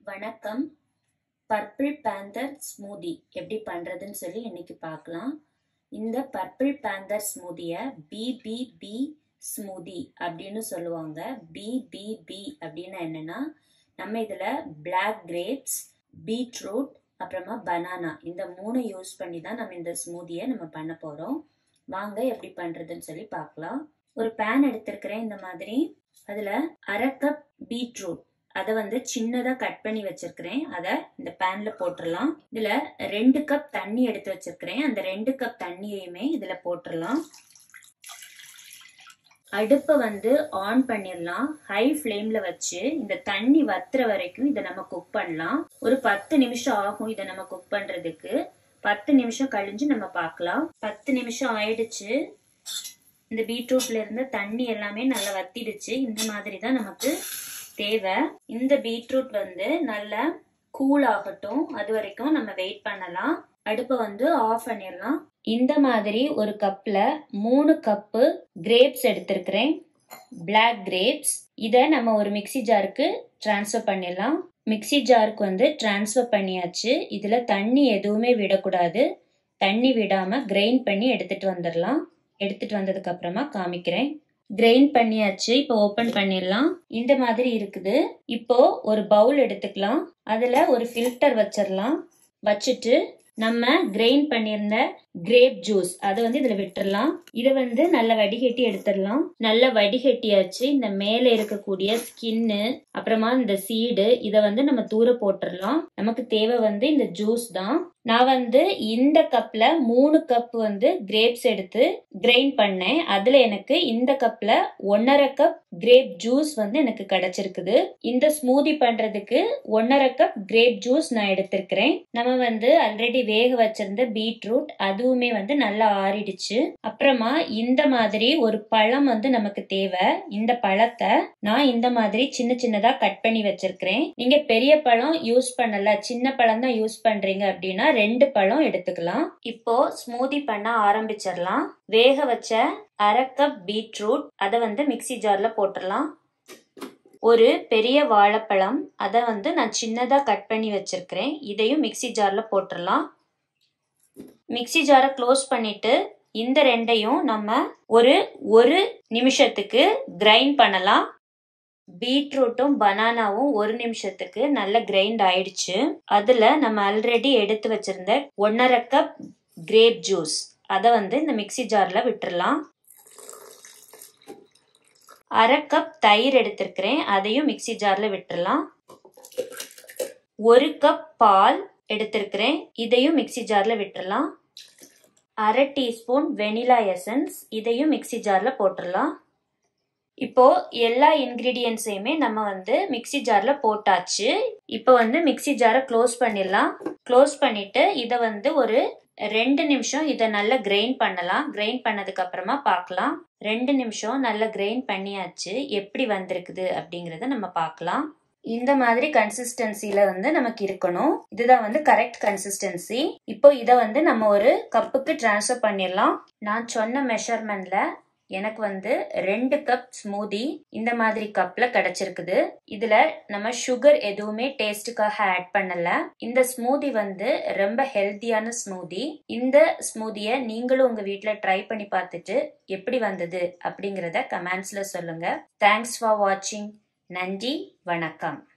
வணக்கம் purple panther smoothie எப்படி பண்ணுறதுன்னு சொல்லி இன்னைக்கு பார்க்கலாம் இந்த பர்பிள் பேந்தர் ஸ்மூதியை பிபிபி ஸ்மூதி அப்படின்னு சொல்லுவாங்க பிபிபி அப்படின்னா என்னன்னா நம்ம இதில் பிளாக் கிரேப்ஸ் பீட்ரூட் அப்புறமா பனானா இந்த மூணு யூஸ் பண்ணி தான் நம்ம இந்த ஸ்மூதியை நம்ம பண்ண போகிறோம் வாங்க எப்படி பண்ணுறதுன்னு சொல்லி பார்க்கலாம் ஒரு பேன் எடுத்திருக்கிறேன் இந்த மாதிரி அதில் அரை கப் பீட்ரூட் அதை வந்து சின்னதாக கட் பண்ணி வச்சிருக்கிறேன் அதை இந்த பேன்ல போட்டுடலாம் இதுல ரெண்டு கப் தண்ணி எடுத்து வச்சிருக்கிறேன் அந்த ரெண்டு கப் தண்ணியையுமே இதுல போட்டுடலாம் அடுப்பை வந்து ஆன் பண்ணிடலாம் ஹை ஃப்ளேம்ல வச்சு இந்த தண்ணி வத்துற வரைக்கும் இதை நம்ம குக் பண்ணலாம் ஒரு பத்து நிமிஷம் ஆகும் இதை நம்ம குக் பண்றதுக்கு பத்து நிமிஷம் கழிஞ்சு நம்ம பார்க்கலாம் பத்து நிமிஷம் ஆயிடுச்சு இந்த பீட்ரூட்ல இருந்து தண்ணி எல்லாமே நல்லா வத்திடுச்சு இந்த மாதிரி தான் நமக்கு தேவை இந்த பீட்ரூட் வந்து நல்லா கூல் ஆகட்டும் அது வரைக்கும் நம்ம வெயிட் பண்ணலாம் அடுப்பை வந்து ஆஃப் பண்ணிடலாம் இந்த மாதிரி ஒரு கப்ல மூணு கப்பு கிரேப்ஸ் எடுத்திருக்கிறேன் பிளாக் கிரேப்ஸ் இதை நம்ம ஒரு மிக்சி ஜாருக்கு டிரான்ஸ்ஃபர் பண்ணிடலாம் மிக்சி ஜாருக்கு வந்து டிரான்ஸ்ஃபர் பண்ணியாச்சு இதுல தண்ணி எதுவுமே விடக்கூடாது தண்ணி விடாம கிரைண்ட் பண்ணி எடுத்துட்டு வந்துடலாம் எடுத்துட்டு வந்ததுக்கு அப்புறமா காமிக்கிறேன் கிரைண்ட் பண்ணியாச்சு இப்போ ஓபன் பண்ணிடலாம் இந்த மாதிரி இருக்குது இப்போ ஒரு பவுல் எடுத்துக்கலாம் அதுல ஒரு ஃபில்டர் வச்சிடலாம் வச்சுட்டு நம்ம கிரைண்ட் பண்ணியிருந்த கிரேப் ஜூஸ் அதை வந்து இதுல விட்டுறலாம் இதை வந்து நல்லா வடிகட்டி எடுத்துடலாம் நல்லா வடிகட்டியாச்சு இந்த மேல இருக்கக்கூடிய ஸ்கின்னு அப்புறமா இந்த சீடு இதை வந்து நம்ம தூர போட்டுடலாம் நமக்கு தேவை வந்து இந்த ஜூஸ் தான் நான் வந்து இந்த கப்ல மூணு கப் வந்து கிரேப்ஸ் எடுத்து கிரைண்ட் பண்ணேன் அதுல எனக்கு இந்த கப்ல ஒன்னரை கப் கிரேப் ஜூஸ் வந்து எனக்கு கிடைச்சிருக்குது இந்த ஸ்மூதி பண்றதுக்கு ஒன்னரை கப் கிரேப் ஜூஸ் நான் எடுத்திருக்கிறேன் நம்ம வந்து ஆல்ரெடி வேக வச்சிருந்த பீட்ரூட் அதுவுமே வந்து நல்லா ஆறிடுச்சு அப்புறமா இந்த மாதிரி ஒரு பழம் வந்து நமக்கு தேவை இந்த பழத்தை நான் இந்த மாதிரி சின்ன சின்னதா கட் பண்ணி வச்சிருக்கிறேன் நீங்க பெரிய பழம் யூஸ் பண்ணல சின்ன பழம் தான் யூஸ் பண்றீங்க அப்படின்னா ரெண்டு பழம் எடுத்துக்கலாம் இப்போ ஸ்மூதி பண்ண ஆரம்பிச்சிடலாம் வேக வச்ச அரை கப் பீட்ரூட் அதை வந்து மிக்சி ஜார்ல போட்டுடலாம் ஒரு பெரிய வாழைப்பழம் அதை வந்து நான் சின்னதா கட் பண்ணி வச்சிருக்கிறேன் இதையும் மிக்சி ஜார்ல போட்டுடலாம் மிக்சி ஜாரை க்ளோஸ் பண்ணிட்டு இந்த ரெண்டையும் நம்ம ஒரு ஒரு நிமிஷத்துக்கு கிரைண்ட் பண்ணலாம் பீட்ரூட்டும் பனானாவும் ஒரு நிமிஷத்துக்கு நல்ல கிரைண்ட் ஆயிடுச்சு அதுல நம்ம ஆல்ரெடி எடுத்து வச்சிருந்த ஒன்னரை கப் கிரேப் ஜூஸ் அதை வந்து இந்த மிக்சி ஜார்ல விட்டுறலாம் அரை கப் தயிர் எடுத்திருக்கிறேன் அதையும் மிக்சி ஜார்ல விட்டுறலாம் ஒரு கப் பால் எடுத்திருக்கிறேன் இதையும் மிக்சி ஜார்ல விட்டுறலாம் அரை டீஸ்பூன் வெனிலா எசன்ஸ் இதையும் மிக்சி ஜார்ல போட்டுடலாம் இப்போ எல்லா இன்கிரீடியன்ஸையுமே நம்ம வந்து மிக்சி ஜார்ல போட்டாச்சு இப்போ வந்து மிக்சி ஜாரை க்ளோஸ் பண்ணிடலாம் க்ளோஸ் பண்ணிட்டு இதை வந்து ஒரு ரெண்டு நிமிஷம் இதை நல்லா கிரைண்ட் பண்ணலாம் கிரைண்ட் பண்ணதுக்கு அப்புறமா பார்க்கலாம் ரெண்டு நிமிஷம் நல்லா கிரைண்ட் பண்ணியாச்சு எப்படி வந்திருக்குது அப்படிங்கறத நம்ம பார்க்கலாம் இந்த மாதிரி கன்சிஸ்டன்சில வந்து நமக்கு இருக்கணும் இதுதான் வந்து கரெக்ட் கன்சிஸ்டன்சி இப்போ இதை வந்து நம்ம ஒரு கப்புக்கு டிரான்ஸ்ஃபர் பண்ணிடலாம் நான் சொன்ன மெஷர்மெண்ட்ல எனக்கு வந்து ரெண்டு கப் ஸ்மூதி இந்த மாதிரி கப்ல கிடைச்சிருக்குது இதுல நம்ம சுகர் எதுவுமே டேஸ்ட்டுக்காக ஆட் பண்ணல இந்த ஸ்மூதி வந்து ரொம்ப ஹெல்த்தியான ஸ்மூதி இந்த ஸ்மூதியை நீங்களும் உங்க வீட்ல ட்ரை பண்ணி பார்த்துட்டு எப்படி வந்தது அப்படிங்கறத கமெண்ட்ஸ்ல சொல்லுங்க தேங்க்ஸ் ஃபார் வாட்சிங் நன்றி வணக்கம்